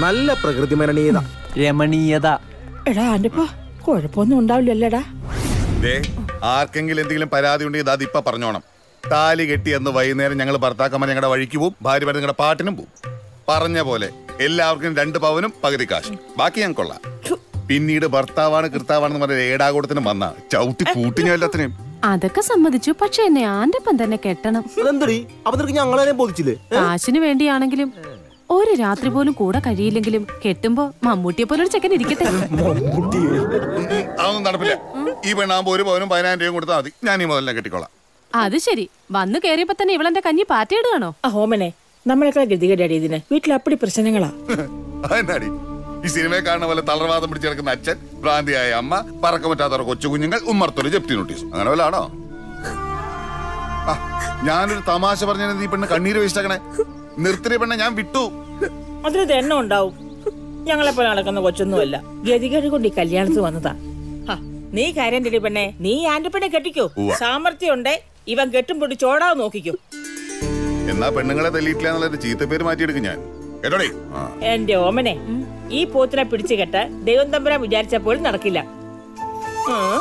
നല്ല പ്രകൃതി മരണീയത രമണീയത എടാ ആന്റപ്പ കുഴപ്പമൊന്നും ഉണ്ടാവില്ലല്ലേടാ ദേ ആർക്കെങ്കിലും എന്തെങ്കിലും പരാതി ഉണ്ടെങ്കിൽ അത് ഇപ്പൊ പറഞ്ഞോണം താലി കെട്ടി എന്ന് വൈകുന്നേരം ഞങ്ങൾ ഭർത്താക്കന്മാർ ഞങ്ങളുടെ വഴിക്ക് പോവും ഭാര്യ ഭർത്താവ് നിങ്ങളുടെ പാട്ടിനും പോവും പറഞ്ഞ പോലെ എല്ലാവർക്കും രണ്ട് പവനും പകുതി കാശ് ബാക്കി ഞാൻ കൊള്ളാം പിന്നീട് ഭർത്താവാണ് കർത്താവാണെന്ന് പറഞ്ഞ ഏടാകൂടത്തിന് വന്ന ചവിട്ടി കൂട്ടി ഞാൻ എല്ലാത്തിനെയും അതൊക്കെ സമ്മതിച്ചു പക്ഷെ എന്നെ ആന്റപ്പം തന്നെ കെട്ടണം അതെന്തടി അപ്പൊ നിനക്ക് ഞങ്ങളെ ബോധിച്ചില്ലേ കാശിന് വേണ്ടിയാണെങ്കിലും ഒരു രാത്രി പോലും കൂടെ കഴിയില്ലെങ്കിലും കെട്ടുമ്പോ മമ്മൂട്ടിയെ പോലെ ഒരു ചെക്കൻ ഇരിക്കട്ടെ അതൊന്നും നടപ്പില്ല ഈ പെണ്ണാകുമ്പോ ഒരു പവനും പതിനായിരം രൂപയും കൊടുത്താൽ മതി ഞാൻ ഈ മുതലിനെ കെട്ടിക്കോളാം അത് ശരി വന്നു കേറിയപ്പോ തന്നെ ഇവളെന്റെ കഞ്ഞി പാറ്റയിടുകയാണോ ആ ഹോമനെ നമ്മളൊക്കെ ഗതികേടാടി ഇതിന് വീട്ടിൽ അപ്പടി പ്രശ്നങ്ങളാ അതെന്നാടി ഈ സിനിമയെ കാണുന്ന പോലെ തളർവാദം പിടിച്ച് കിടക്കുന്ന അച്ഛൻ ഭ്രാന്തിയായ അമ്മ പറക്കം പറ്റാത്തവർ കൊച്ചു കുഞ്ഞുങ്ങൾ ഉമ്മർത്തൊരു ജപ്തി നോട്ടീസ് അങ്ങനെ വല്ല ആണോ ആ, ഞാനൊരു തമാശ പറഞ്ഞ നീ പെണ്ണ് കണ്ണീര് വേസ്റ്റാക്കണേ നിർത്തിയ പെണ്ണെ ഞാൻ വിട്ടു അതിന് തന്നെ ഉണ്ടാവും ഞങ്ങളെ പോലെ നടക്കുന്ന കൊച്ചൊന്നുമല്ല ഗതികേട് കൊണ്ട് ഈ കല്യാണത്തിന് വന്നതാ ഹ, നീ കാര്യം തെടി പെണ്ണെ നീ ആന്റപ്പനെ കെട്ടിക്കോ ഉവ്വ. സാമർത്ഥ്യം ഉണ്ടേ ഇവൻ കെട്ടും പൊട്ടി ചോടാവ് നോക്കിക്കോ എന്നാ പെണ്ണുങ്ങളെ തല്ലിയിട്ടില്ല എന്നുള്ള ചീത്ത പേര് മാറ്റിയെടുക്കും ഞാൻ കേട്ടോടേ ആ എന്റെ ഓമനെ ഈ പോത്തിനെ പിടിച്ചു കെട്ട ദൈവം തമ്പുരാൻ വിചാരിച്ചപ്പോൾ നടക്കില്ല ഉം.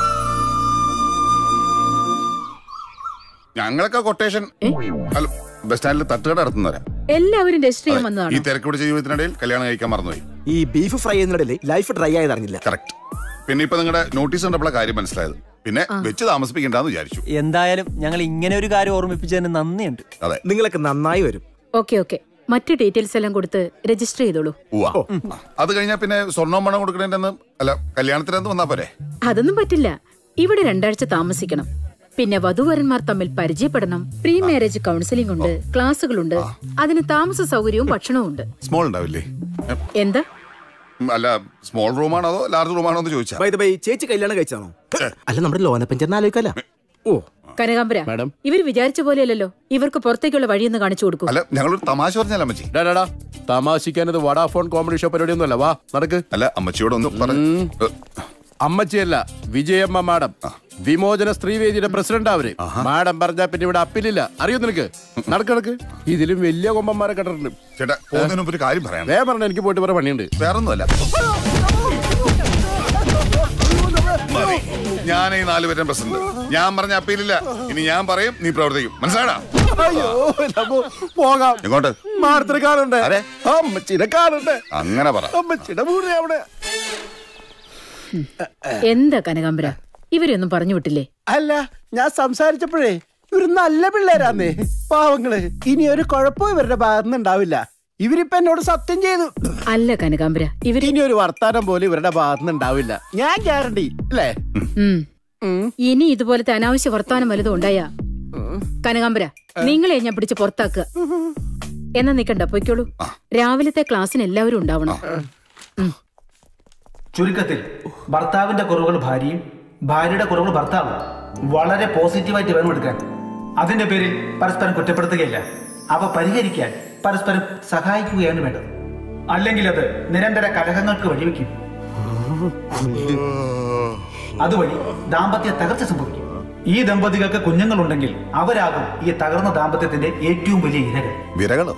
ഞങ്ങളൊക്കെ കൊട്ടേഷൻ അല്ല ബസ് സ്റ്റാൻഡിൽ തട്ടുകട നടത്തുന്നവരാ എല്ലാവരും രജിസ്റ്റർ ചെയ്യാൻ ഈ വന്നതാണോ തിരക്ക് പിടിച്ച ജീവിതത്തിനിടയിൽ കല്യാണം കഴിക്കാൻ മറന്നുപോയി ഈ ബീഫ് ഫ്രൈ ചെയ്യുന്നതിനിടയിൽ ലൈഫ് ഡ്രൈ ആയത് അറിഞ്ഞില്ല കറക്റ്റ് പിന്നെ ഇപ്പൊ നിങ്ങളുടെ നോട്ടീസ് കണ്ടപ്പോഴാ കാര്യം മനസ്സിലായത് പിന്നെ വെച്ച് താമസിപ്പിക്കണ്ടെന്ന് വിചാരിച്ചു എന്തായാലും ഞങ്ങൾ ഇങ്ങനെ ഒരു കാര്യം ഓർമ്മിപ്പിച്ചതിന് നന്ദിയുണ്ട് അതെ നിങ്ങളൊക്കെ നന്നായി വരും ഓക്കെ ഓക്കെ മറ്റു ഡീറ്റെയിൽസ് എല്ലാം കൊടുത്ത് രജിസ്റ്റർ ചെയ്തോളൂ ഉവ്വ. അത് കഴിഞ്ഞാൽ പിന്നെ സ്വർണ്ണം പണം കൊടുക്കണേണ്ടെന്ന് അല്ല കല്യാണത്തിനെന്ന് വന്നാ പോരെ അതൊന്നും പറ്റില്ല ഇവിടെ രണ്ടാഴ്ച താമസിക്കണം പിന്നെ വധുവരന്മാർ തമ്മിൽ പരിചയപ്പെടണം പ്രീ മാരേജ് കൗൺസിലിംഗ് ഉണ്ട് ക്ലാസ്സുകളുണ്ട് അതിന് താമസ സൗകര്യവും ഭക്ഷണവും ഉണ്ട് സ്മോൾ ഉണ്ടാവില്ലേ എന്താ ഉം, അല്ല സ്മോൾ റൂമാണോ അതോ ലാർജ് റൂമാണോ എന്ന് ചോദിച്ചാ ബൈ ബൈ ചേച്ചി കല്യാണം കഴിച്ചാണോ അല്ല നമ്മുടെ ലോനപ്പഞ്ചെന്ന് ആലോചിക്കല്ല ഓ കനകാംബര ഇവർ വിചാരിച്ച പോലെയല്ലല്ലോ ഇവർക്ക് പുറത്തേക്കുള്ള വഴിയൊന്ന് കാണിച്ചു കൊടുക്കൂ അല്ല ഞങ്ങളൊരു തമാശ പറഞ്ഞാൽ അമ്മച്ചി ഡാടാ തമാശിക്കാനത് വടാഫോൺ കോമഡി ഷോ പരിപാടിയൊന്നുമല്ല വാ നടക്ക് അല്ല അമ്മച്ചിയോട് ഒന്ന് പറഞ്ഞു അമ്മച്ചിയല്ല വിജയമ്മ മാഡം വിമോചന സ്ത്രീവേദിയുടെ പ്രസിഡന്റ് അവര് മാഡം പറഞ്ഞാ പിന്നെ ഇവിടെ അപ്പീലില്ല അറിയോ നിനക്ക് നടക്ക് നടക്ക് ഇതിലും വലിയ കൊമ്പന്മാരെ കണ്ടിട്ടുണ്ട് ചേട്ടാ പോകുന്നതിന് മുമ്പ് ഒരു കാര്യം പറയാം വേ പറഞ്ഞ എനിക്ക് പോയിട്ട് വേറെ പണിയുണ്ട് വേറൊന്നുമല്ല മതി. ഞാൻ ഈ നാലുപേരും പ്രസിഡന്റ് ഞാൻ പറഞ്ഞ അപ്പീലില്ല ഇനി ഞാൻ പറയും നീ പ്രവർത്തിക്കും മനസ്സിലാടാ അയ്യോ നമ്മ പോകാം എങ്ങോട്ട് മാഡത്തിനെ കാണണ്ടേ ആരെ? അമ്മച്ചിനെ കാണണ്ടേ അങ്ങനെ പറ അമ്മച്ചിയുടെ മൂടെ അവിടെ എന്താ കനകാംബര ഇവരെയൊന്നും പറഞ്ഞു വിട്ടില്ലേ അല്ല ഞാൻ സംസാരിച്ചപ്പോഴേ ഇവര് നല്ല പിള്ളേരാന്നേ പാവങ്ങള് ഇനി ഒരു കുഴപ്പവും ഇവരുടെ ഭാഗത്തുനിന്ന് ഉണ്ടാവില്ല ഇവരിപ്പൊ എന്നോട് സത്യം ചെയ്തു അല്ല കനകാംബര ഇവര് ഇനി ഒരു വർത്താനം പോലും ഇവരുടെ ഭാഗത്തുനിന്ന് ഉണ്ടാവില്ല ഞാൻ ഗ്യാരണ്ടി അല്ലേ ഉം. ഇനി ഇതുപോലത്തെ അനാവശ്യ വർത്തമാനം വല്ലതും ഉണ്ടായാ കനകാംബര നിങ്ങളെ ഞാൻ പിടിച്ച് പുറത്താക്കുക എന്നാ നിക്കണ്ട പൊയ്ക്കോളൂ രാവിലത്തെ ക്ലാസ്സിന് എല്ലാവരും ഉണ്ടാവണം ചുരുക്കത്തിൽ ഭർത്താവിന്റെ കുറവുകൾ ഭാര്യയും ഭാര്യയുടെ കുറവുകൾ ഭർത്താവും വളരെ പോസിറ്റീവായിട്ട് വേണം എടുക്കാൻ അതിന്റെ പേരിൽ പരസ്പരം കുറ്റപ്പെടുത്തുകയില്ല അവ പരിഹരിക്കാൻ പരസ്പരം സഹായിക്കുകയാണ് വേണ്ടത് അല്ലെങ്കിൽ അത് നിരന്തര കലഹങ്ങൾക്ക് വഴിവെക്കും അതുവഴി ദാമ്പത്യ തകർച്ച സംഭവിക്കും ഈ ദമ്പതികൾക്ക് കുഞ്ഞുങ്ങളുണ്ടെങ്കിൽ അവരാകും ഈ തകർന്ന ദാമ്പത്യത്തിന്റെ ഏറ്റവും വലിയ ഇരകൾ വിരകളോ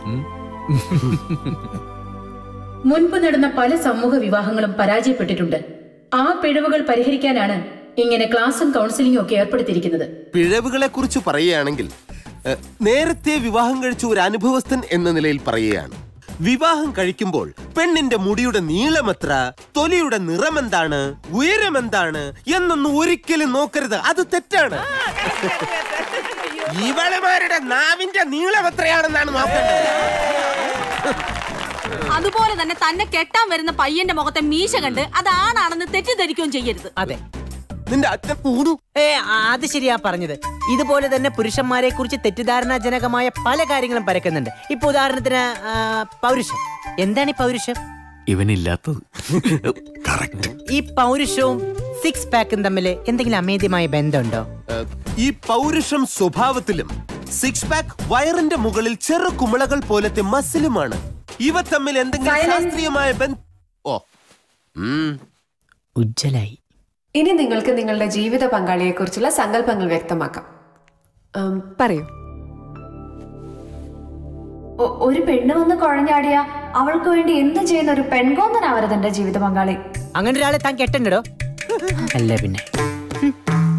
മുൻപ് നടന്ന പല സമൂഹ വിവാഹങ്ങളും പരാജയപ്പെട്ടിട്ടുണ്ട് ആ പിഴവുകൾ പരിഹരിക്കാനാണ് ഇങ്ങനെ ക്ലാസും കൗൺസിലിംഗും ഒക്കെ ഏർപ്പെടുത്തിയിരിക്കുന്നത് പിഴവുകളെ കുറിച്ച് പറയുകയാണെങ്കിൽ എ, നേരത്തെ വിവാഹം കഴിച്ച ഒരു അനുഭവസ്ഥൻ എന്ന നിലയിൽ പറയുകയാണ് വിവാഹം കഴിക്കുമ്പോൾ പെണ്ണിന്റെ മുടിയുടെ നീളമെത്ര തൊലിയുടെ നിറമെന്താണ് ഉയരമെന്താണ് എന്നൊന്നും ഒരിക്കലും നോക്കരുത് അത് തെറ്റാണ് ഇവളുമാരുടെ നാവിന്റെ നീളം എത്രയാണെന്നാണ് നോക്കേണ്ടത് അതുപോലെ തന്നെ തന്നെ കെട്ടാൻ വരുന്ന പയ്യന്റെ മുഖത്തെ മീശ കണ്ട് അതാണാണെന്ന് തെറ്റിദ്ധരിക്കുകയും ചെയ്യരുത് അതെ നിന്റെ അച്ഛൻ പൂടു ഏ അത് ശരിയാ പറഞ്ഞത് ഇതുപോലെ തന്നെ പുരുഷന്മാരെ കുറിച്ച് തെറ്റിദ്ധാരണാജനകമായ പല കാര്യങ്ങളും പരക്കുന്നുണ്ട് ഇപ്പൊ ഉദാഹരണത്തിന് ആ, പൗരുഷം എന്താണ് ഈ പൗരുഷം ഇവനില്ലാത്തത് ഈ പൗരുഷവും സിക്സ് പാക്കും തമ്മിൽ എന്തെങ്കിലും അമേദ്യമായ ബന്ധമുണ്ടോ ഈ പൗരുഷം സ്വഭാവത്തിലും സിക്സ് പാക്ക് വയറിന്റെ മുകളിൽ ചെറു കുമിളകൾ പോലത്തെ മസിലുമാണ് ഇവ തമ്മിൽ എന്തെങ്കിലും ശാസ്ത്രീയമായ ബന്ധം ഓ ഉം. ഉജ്ജലായി ഇനി നിങ്ങൾക്ക് നിങ്ങളുടെ ജീവിത പങ്കാളിയെക്കുറിച്ചുള്ള സങ്കല്പങ്ങൾ വ്യക്തമാക്കാം ഉം, പറയൂ ഒ- ഒരു പെണ്ണ് വന്ന് കുഴഞ്ഞാടിയ അവൾക്ക് വേണ്ടി എന്ത് ചെയ്യുന്ന ഒരു പെൺകോന്തനാവരുത് എന്റെ ജീവിത പങ്കാളി അങ്ങനെ ഒരാളെ താൻ കെട്ടണ്ടോ അല്ല പിന്നെ